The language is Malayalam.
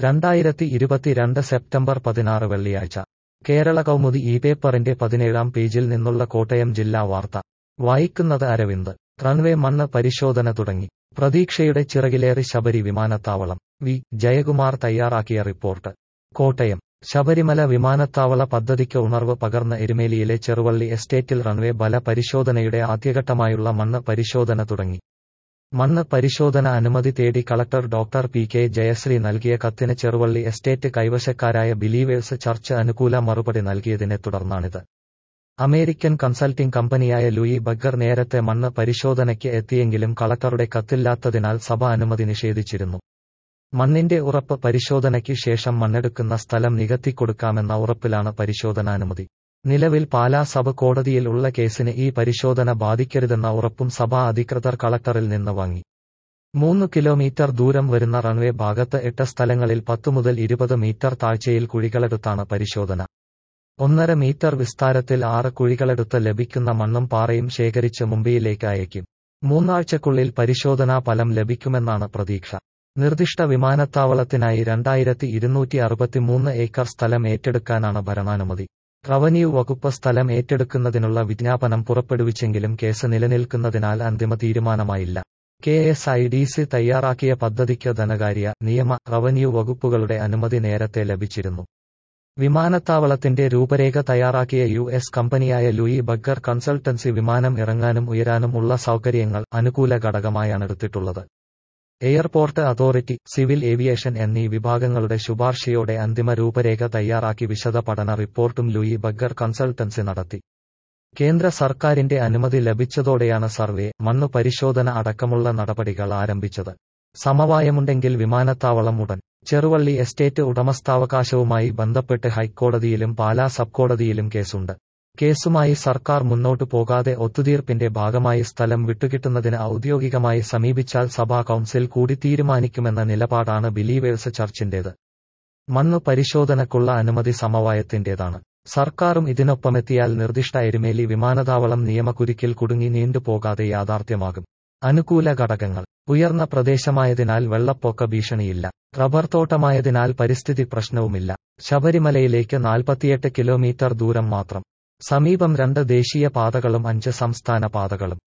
രണ്ടായിരത്തി ഇരുപത്തിരണ്ട് സെപ്റ്റംബർ പതിനാറ് വെള്ളിയാഴ്ച കേരള കൗമുദി ഈ പേപ്പറിന്റെ പതിനേഴാം പേജിൽ നിന്നുള്ള കോട്ടയം ജില്ലാ വാർത്ത വായിക്കുന്നത് അരവിന്ദ് റൺവേ മണ്ണ് പരിശോധന തുടങ്ങി പ്രതീക്ഷയുടെ ചിറകിലേറി ശബരി വിമാനത്താവളം വി ജയകുമാർ തയ്യാറാക്കിയ റിപ്പോർട്ട് കോട്ടയം ശബരിമല വിമാനത്താവള പദ്ധതിക്ക് ഉണർവ് പകർന്ന എരുമേലിയിലെ ചെറുവള്ളി എസ്റ്റേറ്റിൽ റൺവേ ബല പരിശോധനയുടെ ആദ്യഘട്ടമായുള്ള മണ്ണ് പരിശോധന തുടങ്ങി മണ്ണ് പരിശോധന അനുമതി തേടി collector doctor P K Jayashree നൽകിയ കത്തിന് ചെറുവള്ളി എസ്റ്റേറ്റ് കൈവശക്കാരായ ബിലീവേഴ്സ് ചർച്ച് അനുകൂല മറുപടി നൽകിയതിനെ തുടർന്നാണിത് അമേരിക്കൻ കൺസൾട്ടിംഗ് കമ്പനിയായ ലൂയി ബഗ്ഗർ നേരത്തെ മണ്ണ് പരിശോധനയ്ക്ക് എത്തിയെങ്കിലും കളക്ടറുടെ കത്തില്ലാത്തതിനാൽ സഭ അനുമതി നിഷേധിച്ചിരുന്നു മണ്ണിന്റെ ഉറപ്പ് പരിശോധനയ്ക്ക് ശേഷം മണ്ണെടുക്കുന്ന സ്ഥലം നികത്തിക്കൊടുക്കാമെന്ന ഉറപ്പിലാണ് പരിശോധനാനുമതി നിലവിൽ പാലാ സബ് കോടതിയിൽ ഉള്ള കേസിന് ഈ പരിശോധന ബാധിക്കരുതെന്ന ഉറപ്പും സഭാ അധികൃതർ കളക്ടറിൽ നിന്ന് വാങ്ങി മൂന്ന് കിലോമീറ്റർ ദൂരം വരുന്ന റൺവേ ഭാഗത്ത് എട്ട് സ്ഥലങ്ങളിൽ പത്തു മുതൽ ഇരുപത് മീറ്റർ താഴ്ചയിൽ കുഴികളെടുത്താണ് പരിശോധന ഒന്നര മീറ്റർ വിസ്താരത്തിൽ ആറ് കുഴികളെടുത്ത് ലഭിക്കുന്ന മണ്ണും പാറയും ശേഖരിച്ച് മുംബൈയിലേക്ക് അയക്കും മൂന്നാഴ്ചക്കുള്ളിൽ പരിശോധനാ ഫലം ലഭിക്കുമെന്നാണ് പ്രതീക്ഷ നിർദ്ദിഷ്ട വിമാനത്താവളത്തിനായി രണ്ടായിരത്തി ഇരുന്നൂറ്റി അറുപത്തിമൂന്ന് ഏക്കർ സ്ഥലം ഏറ്റെടുക്കാനാണ് ഭരണാനുമതി റവന്യൂ വകുപ്പ് സ്ഥലം ഏറ്റെടുക്കുന്നതിനുള്ള വിജ്ഞാപനം പുറപ്പെടുവിച്ചെങ്കിലും കേസ് നിലനിൽക്കുന്നതിനാൽ അന്തിമ തീരുമാനമായില്ല K S I D C തയ്യാറാക്കിയ പദ്ധതിക്ക് ധനകാര്യ നിയമ റവന്യൂ വകുപ്പുകളുടെ അനുമതി നേരത്തെ ലഭിച്ചിരുന്നു വിമാനത്താവളത്തിന്റെ രൂപരേഖ തയ്യാറാക്കിയ യു എസ് കമ്പനിയായ ലൂയി ബഗ്ഗർ കൺസൾട്ടൻസി വിമാനം ഇറങ്ങാനും ഉയരാനും ഉള്ള സൗകര്യങ്ങൾ അനുകൂല ഘടകമായാണ് എടുത്തിട്ടുള്ളത് എയർപോർട്ട് അതോറിറ്റി സിവിൽ ഏവിയേഷൻ എന്നീ വിഭാഗങ്ങളുടെ ശുപാർശയോടെ അന്തിമ രൂപരേഖ തയ്യാറാക്കി വിശദ പഠന റിപ്പോർട്ടും ലൂയി ബഗ്ഗർ കൺസൾട്ടൻസി നടത്തി കേന്ദ്ര സർക്കാരിന്റെ അനുമതി ലഭിച്ചതോടെയാണ് സർവേ മണ്ണു പരിശോധന അടക്കമുള്ള നടപടികൾ ആരംഭിച്ചത് സമവായമുണ്ടെങ്കിൽ വിമാനത്താവളം ഉടൻ ചെറുവള്ളി എസ്റ്റേറ്റ് ഉടമസ്ഥാവകാശവുമായി ബന്ധപ്പെട്ട് ഹൈക്കോടതിയിലും പാലാ സബ് കോടതിയിലും കേസുണ്ട് കേസുമായി സർക്കാർ മുന്നോട്ടു പോകാതെ ഒത്തുതീർപ്പിന്റെ ഭാഗമായി സ്ഥലം വിട്ടുകിട്ടുന്നതിന് ഔദ്യോഗികമായി സമീപിച്ചാൽ സഭാ കൗൺസിൽ കൂടി തീരുമാനിക്കുമെന്ന നിലപാടാണ് ബിലീവേഴ്സ് ചർച്ചിന്റേത് മണ്ണു പരിശോധനക്കുള്ള അനുമതി സമവായത്തിന്റേതാണ് സർക്കാരും ഇതിനൊപ്പമെത്തിയാൽ നിർദ്ദിഷ്ട എരുമേലി വിമാനത്താവളം നിയമകുരുക്കിൽ കുടുങ്ങി നീണ്ടുപോകാതെ യാഥാർത്ഥ്യമാകും അനുകൂല ഘടകങ്ങൾ ഉയർന്ന പ്രദേശമായതിനാൽ വെള്ളപ്പൊക്ക ഭീഷണിയില്ല റബ്ബർ തോട്ടമായതിനാൽ പരിസ്ഥിതി പ്രശ്നവുമില്ല ശബരിമലയിലേക്ക് നാൽപ്പത്തിയെട്ട് കിലോമീറ്റർ ദൂരം മാത്രം സമീപം രണ്ട് ദേശീയ പാതകളും അഞ്ച് സംസ്ഥാന പാതകളും